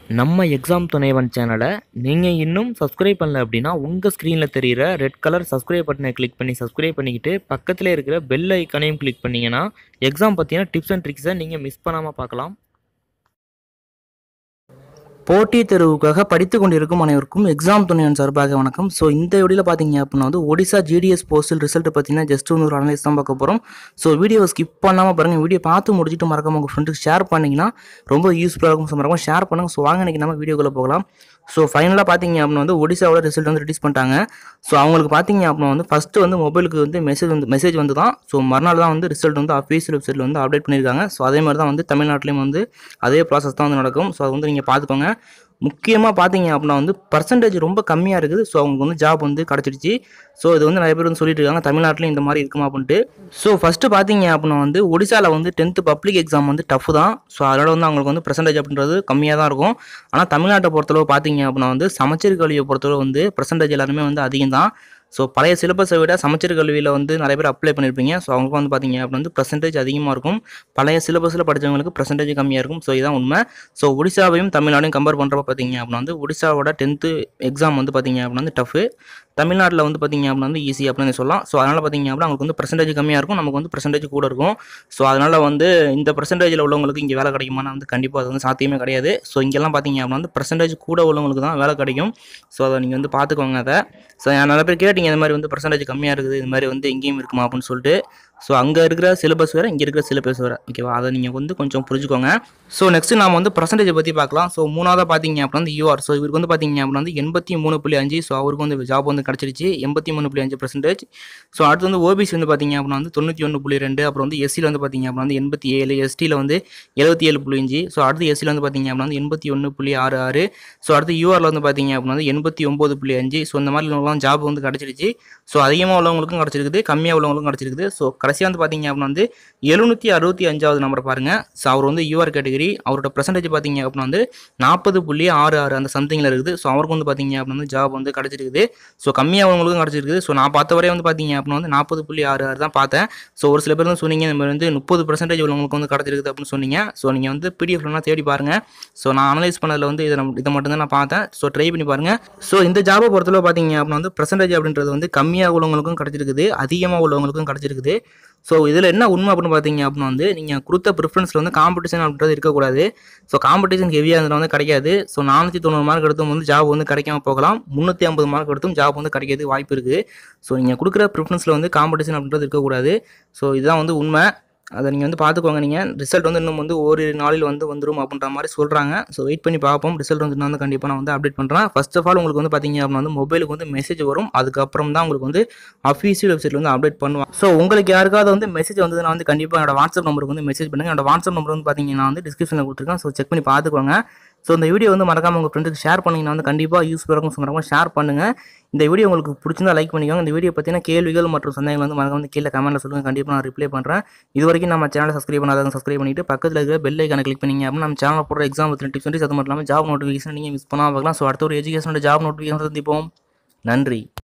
நம்ம எக்ஸாம் துணைவன் சேனலை நீங்கள் இன்னும் சப்ஸ்கிரைப் பண்ணல அப்படின்னா உங்கள் ஸ்க்ரீனில் தெரிகிற ரெட் கலர் சப்ஸ்கிரைப் பட்டனை கிளிக் பண்ணி சப்ஸ்கிரைப் பண்ணிக்கிட்டு பக்கத்தில் இருக்கிற பெல் ஐக்கனையும் கிளிக் பண்ணிங்கன்னா எக்ஸாம் பற்றின டிப்ஸ் அண்ட் ட்ரிக்ஸை நீங்கள் மிஸ் பண்ணாமல் பார்க்கலாம் போட்டித் தேர்வுக்காக படித்து கொண்டிருக்கும் அனைவருக்கும் எக்ஸாம் துணையன் சார்பாக வணக்கம் ஸோ இந்த வீடியோவில் பார்த்தீங்க அப்படின்னா வந்து ஒடிசா ஜிடிஎஸ் போஸ்டல் ரிசல்ட் பார்த்தீங்கன்னா ஜஸ்ட் வந்து ஒரு அனலைஸ் தான் பார்க்க போகிறோம் ஸோ வீடியோவை ஸ்கிப் பண்ணாமல் பாருங்கள் வீடியோ பார்த்து முடிச்சுட்டு மறக்காம உங்கள் ஃப்ரெண்டுக்கு ஷேர் பண்ணிங்கன்னா ரொம்ப யூஸ்ஃபுல்லாக இருக்கும் ஸோ மறக்காம ஷேர் பண்ணுங்கள் ஸோ வாங்க இன்றைக்கி நம்ம வீடியோக்குள்ளே போகலாம் ஸோ ஃபைனலாக பார்த்தீங்க அப்படின்னா வந்து ஒடிசாவோட ரிசல்ட் வந்து ரிலீஸ் பண்ணிட்டாங்க ஸோ அவங்களுக்கு பார்த்தீங்க அப்படின்னா வந்து ஃபஸ்ட்டு வந்து மொபைலுக்கு வந்து மெசேஜ் வந்து மெசேஜ் வந்து தான் ஸோ மறுநாள் தான் வந்து ரிசல்ட் வந்து அஃபீஷியல் வெப்சைட்டில் வந்து அப்டேட் பண்ணியிருக்காங்க ஸோ அதே மாதிரி தான் வந்து தமிழ்நாட்டிலையும் வந்து அதே ப்ராசஸ் தான் வந்து நடக்கும் ஸோ அது வந்து நீங்கள் பார்த்துக்கோங்க முக்கியமாக பார்த்தீங்க அப்படின்னா வந்து பர்சன்டேஜ் ரொம்ப கம்மியாக இருக்குது ஸோ அவங்களுக்கு வந்து ஜாப் வந்து கிடச்சிடுச்சு ஸோ இது வந்து நிறைய பேர் வந்து சொல்லிட்டு இருக்காங்க தமிழ்நாட்டிலும் இந்த மாதிரி இருக்குமா அப்படின்ட்டு ஸோ ஃபஸ்ட்டு பார்த்தீங்க அப்படின்னா வந்து ஒடிசாவில் வந்து டென்த்து பப்ளிக் எக்ஸாம் வந்து டஃப் தான் ஸோ அதனால் வந்து அவங்களுக்கு வந்து பர்சன்டேஜ் அப்படின்றது கம்மியாக தான் இருக்கும் ஆனால் தமிழ்நாட்டை பொறுத்தளவு பார்த்தீங்க அப்படின்னா வந்து சமச்சீர் கல்வியை பொறுத்தளவு வந்து பர்சன்டேஜ் எல்லாருமே வந்து அதிகம் தான் ஸோ பழைய சிலபஸை விட சமச்சீர் கல்வியில் வந்து நிறைய பேர் அப்ளை பண்ணியிருப்பீங்க ஸோ அவங்களுக்கு வந்து பார்த்தீங்க அப்படின்னா வந்து பர்சன்டேஜ் அதிகமாக இருக்கும் பழைய சிலபஸில் படித்தவங்களுக்கு பர்சன்டேஜ் கம்மியாக இருக்கும் ஸோ இதுதான் உண்மை ஸோ ஒடிசாவையும் தமிழ்நாடையும் கம்பேர் பண்ணுறப்ப பார்த்தீங்க அப்படின்னா வந்து ஒடிசாவோட டென்த்து எக்ஸாம் வந்து பார்த்தீங்க அப்படின்னா வந்து டஃப்பு தமிழ்நாட்டில் வந்து பார்த்தீங்க அப்படின்னா வந்து ஈஸி அப்படின்னு சொல்லலாம் ஸோ அதனால் பார்த்தீங்க அப்படின்னா அவங்களுக்கு வந்து பர்சன்டேஜ் கம்மியாக இருக்கும் நமக்கு வந்து பர்சன்டேஜ் கூட இருக்கும் ஸோ அதனால் வந்து இந்த பர்சன்டேஜில் உள்ளவங்களுக்கு இங்கே வேலை கிடைக்குமானா வந்து கண்டிப்பாக அது வந்து சாத்தியமே கிடையாது ஸோ இங்கெல்லாம் பார்த்தீங்க அப்படின்னா வந்து பர்சன்டேஜ் கூட உள்ளவங்களுக்கு தான் வேலை கிடைக்கும் ஸோ அதை நீங்கள் வந்து பார்த்துக்கோங்க அதை ஸோ நிறைய பேர் கேட்டிங்க இந்த மாதிரி வந்து பர்சன்டேஜ் கம்மியாக இருக்குது இந்த மாதிரி வந்து எங்கேயும் இருக்குமா அப்படின்னு சொல்லிட்டு ஸோ அங்கே இருக்கிற சிலபஸ் வேறு இங்கே இருக்கிற சிலபஸ் வேறு ஓகேவா அதை நீங்கள் வந்து கொஞ்சம் புரிஞ்சுக்கோங்க ஸோ நெக்ஸ்ட் நாம வந்து பர்சன்டேஜ் பற்றி பார்க்கலாம் ஸோ மூணாவதாக பார்த்தீங்க அப்படின்னா வந்து யூஆர் ஸோ இவருக்கு வந்து பார்த்தீங்க அப்படின்னா வந்து எண்பத்தி மூணு புள்ளி அஞ்சு ஸோ அவருக்கு வந்து ஜாப் வந்து கிடச்சிருச்சு எண்பத்தி மூணு புள்ளி அஞ்சு பர்சன்டேஜ் ஸோ அடுத்து வந்து ஓபிசி வந்து பார்த்தீங்க அப்படின்னா வந்து தொண்ணூற்றி ஒன்று புள்ளி ரெண்டு அப்புறம் வந்து எஸ்சியில் வந்து பார்த்தீங்க அப்படின்னா வந்து எண்பத்தி ஏழு எஸ்டியில் வந்து எழுபத்தி ஏழு புள்ளி அஞ்சு ஸோ அடுத்து எஸ்சியில் வந்து பார்த்தீங்க அப்படின்னா வந்து எண்பத்தி ஒன்று புள்ளி ஆறு ஆறு ஸோ அடுத்து யூஆரில் வந்து பார்த்தீங்க அப்படின்னா வந்து எண்பத்தி ஒம்பது புள்ளி அஞ்சு ஸோ இந்த மாதிரி உள்ளவங்களாம் ஜாப் வந்து கிடச்சிருச்சு ஸோ அதிகமாக உள்ளவங்களுக்கும் கிடச்சிருக்குது கம்மியாக உள்ளவங்களுக்கும் கிடச்சிருக்குது ஸோ கடைசியாக வந்து பார்த்தீங்க அப்படின்னா வந்து எழுநூற்றி அறுபத்தி அஞ்சாவது நம்பர் பாருங்கள் ஸோ அவர் வந்து யூஆர் கேட்டகரி அவரோட பர்சன்டேஜ் பார்த்தீங்க அப்படின்னா வந்து நாற்பது புள்ளி ஆறு ஆறு அந்த சம்திங்கில் இருக்குது ஸோ அவருக்கு வந்து பார்த்தீங்க அப்படின்னா வந்து ஜாப் வந்து கிடச்சிருக்குது ஸோ கம்மியாக உள்ளவங்களுக்கும் கிடச்சிருக்குது ஸோ நான் பார்த்த வரையும் வந்து பார்த்தீங்க அப்படின்னா வந்து நாற்பது புள்ளி ஆறு ஆறு தான் பார்த்தேன் ஸோ ஒரு சில பேர் வந்து சொன்னீங்க இந்த மாதிரி வந்து முப்பது பர்சன்டேஜ் உள்ளவங்களுக்கு வந்து கிடச்சிருக்குது அப்படின்னு சொன்னீங்க ஸோ நீங்கள் வந்து பிடிஎஃப்லாம் தேடி பாருங்கள் ஸோ நான் அனலைஸ் பண்ணதில் வந்து இதை நம்ம- இதை மட்டும் தான் நான் பார்த்தேன் ஸோ ட்ரை பண்ணி பாருங்கள் ஸோ இந்த ஜாபை பொறுத்தளவு பார்த்தீங்க அப்படின்னா வந்து பர்சன்டேஜ் அப்படின்றது வந்து கம்மியாக உள்ளவங்களுக்கும் கிடச்சிருக்குது அதிகமாக உள்ளவங்களுக்கும் கிடச்சிருக்குது ஸோ இதில் என்ன உண்மை அப்படின்னு பார்த்தீங்க அப்படின்னா வந்து நீங்கள் கொடுத்த ப்ரிஃபரன்ஸில் வந்து காம்படிஷன் அப்படின்றது இருக்கக்கூடாது ஸோ காம்படிஷன் ஹெவியாக இருந்தால் வந்து கிடைக்காது ஸோ நானூற்றி தொண்ணூறு மார்க் எடுத்தும் வந்து ஜாப் வந்து கிடைக்காம போகலாம் முந்நூற்றி ஐம்பது மார்க் எடுத்தும் ஜாப் வந்து கிடைக்கிறது வாய்ப்பு இருக்குது ஸோ நீங்கள் கொடுக்குற ப்ரிஃபரன்ஸில் வந்து காம்படிஷன் அப்படின்றது இருக்கக்கூடாது ஸோ இதுதான் வந்து உண்மை அதை நீங்கள் வந்து பார்த்துக்கோங்க நீங்கள் ரிசல்ட் வந்து இன்னும் வந்து ஒரு நாளில் வந்து வந்துடும் அப்படின்ற மாதிரி சொல்கிறாங்க ஸோ வெயிட் பண்ணி பார்ப்போம் ரிசல்ட் வந்து நான் வந்து கண்டிப்பாக நான் வந்து அப்டேட் பண்ணுறேன் ஃபர்ஸ்ட் ஆஃப் ஆல் உங்களுக்கு வந்து பார்த்தீங்க அப்படின்னா வந்து மொபைலுக்கு வந்து மெசேஜ் வரும் அதுக்கப்புறம் தான் உங்களுக்கு வந்து அஃபீஷியல் வெப்சைட்டில் வந்து அப்டேட் பண்ணுவாங்க ஸோ உங்களுக்கு யாருக்காவது வந்து மெசேஜ் வந்ததுன்னா வந்து கண்டிப்பாக என்னோட வாட்ஸ்அப் நம்பருக்கு வந்து மெசேஜ் பண்ணுங்கள் என்னோட வாட்ஸ்அப் நம்பர் வந்து பார்த்தீங்கன்னா வந்து டிஸ்கிரிப்ஷனில் கொடுத்துருக்கேன் ஸோ செக் பண்ணி பார்த்துக்கோங்க ஸோ இந்த வீடியோ வந்து மறக்காம உங்கள் ஃப்ரெண்டுக்கு ஷேர் பண்ணிங்கன்னா வந்து கண்டிப்பாக யூஸ்ஃபுல்லாக இருக்கும் ஸோ மறக்காம ஷேர் பண்ணுங்கள் இந்த வீடியோ உங்களுக்கு பிடிச்சிருந்தா லைக் பண்ணிக்கோங்க இந்த வீடியோ பற்றின கேள்விகள் மற்றும் சந்தேகங்கள் வந்து மறக்காம வந்து கீழே கமெண்ட்டில் சொல்லுங்கள் கண்டிப்பாக நான் ரிப்ளை பண்ணுறேன் இது வரைக்கும் நம்ம சேனலை சப்ஸ்கிரைப் பண்ணாதவங்க சப்ஸ்கிரைப் பண்ணிட்டு பக்கத்தில் இருக்கிற பெல் ஐக்கான கிளிக் பண்ணிங்க அப்படின்னா நம்ம சேனல் போடுற எக்ஸாம் பற்றின டிப்ஸ் வந்து அது மட்டும் இல்லாமல் ஜாப் நோட்டிஃபிகேஷன் நீங்கள் மிஸ் பண்ணாமல் பார்க்கலாம் ஸோ அடுத்த ஒரு எஜுகேஷனோட ஜாப் நோட்டிஃபிகேஷன் சந்திப்போம் நன்றி